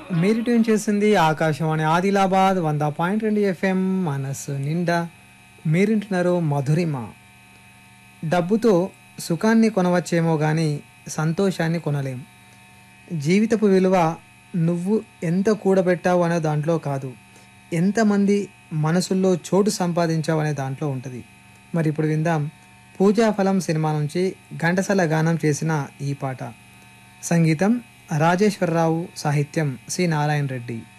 మీరు ట్యూన్ చేసింది ఆకాశవాణి ఆదిలాబాద్ వంద పాయింట్ రెండు ఎఫ్ఎం మనస్సు నిండా మీరింటున్నారు మధురిమ డబ్బుతో సుఖాన్ని కొనవచ్చేమో కానీ సంతోషాన్ని కొనలేం జీవితపు విలువ నువ్వు ఎంత కూడబెట్టావు అనే దాంట్లో కాదు ఎంతమంది మనసుల్లో చోటు సంపాదించావు అనే దాంట్లో ఉంటుంది మరి ఇప్పుడు విందాం పూజాఫలం సినిమా నుంచి ఘంటసాల గానం చేసిన ఈ పాట సంగీతం రాజేశ్వరరావు సాహిత్యం సి నారాయణ రెడ్డి